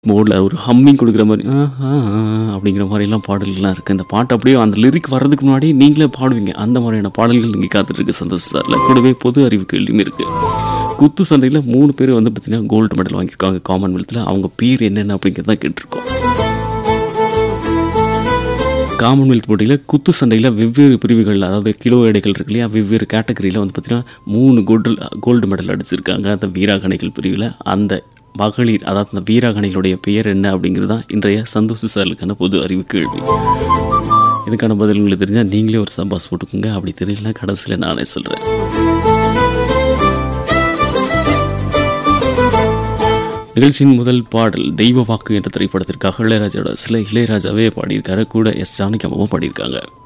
மோடில் ஒரு ஹம்மிங் கொடுக்குற மாதிரி ஆ, ஆ, ஆ, அப்படிங்கிற மாதிரிலாம் பாடல்கள்லாம் இருக்குது இந்த பாட்டு அப்படியே அந்த லிரிக் வர்றதுக்கு முன்னாடி நீங்களே பாடுவீங்க அந்த மாதிரியான பாடல்கள் நீங்கள் காத்துட்ருக்கு சந்தோஷ் சாரில் கூடவே பொது அறிவு கேள்வியும் இருக்குது குத்து சண்டையில் மூணு பேர் வந்து பார்த்தீங்கன்னா கோல்டு மெடல் வாங்கியிருக்காங்க காமன்வெல்த்தில் அவங்க பேர் என்னென்ன அப்படிங்கிறத கேட்டிருக்கோம் காமன்வெல்த் போட்டியில் குத்து சண்டையில் வெவ்வேறு பிரிவுகள் அதாவது கிலோ எடைகள் இருக்கு இல்லையா வெவ்வேறு கேட்டகரியில் வந்து பார்த்தீங்கன்னா மூணு கோல்டு கோல்டு மெடல் அடிச்சிருக்காங்க அந்த வீராங்கனைகள் பிரிவில் அந்த மகளிர் அதாவது அந்த வீராங்கனைகளுடைய பெயர் என்ன அப்படிங்கிறது தான் இன்றைய சந்தோஷ் சார்களுக்கான பொது அறிவு கேள்வி இதுக்கான பதில் உங்களுக்கு தெரிஞ்சால் நீங்களே ஒரு சபாஸ் போட்டுக்கோங்க அப்படி தெரியலனா கடைசியில் நானே சொல்கிறேன் நிகழ்ச்சியின் முதல் பாடல் தெய்வ வாக்கு என்ற திரைப்படத்திற்காக இளையராஜாவோட சில இளையராஜாவே பாடியிருக்காரு கூட எஸ் ஜானகி அம்மாவும் பாடியிருக்காங்க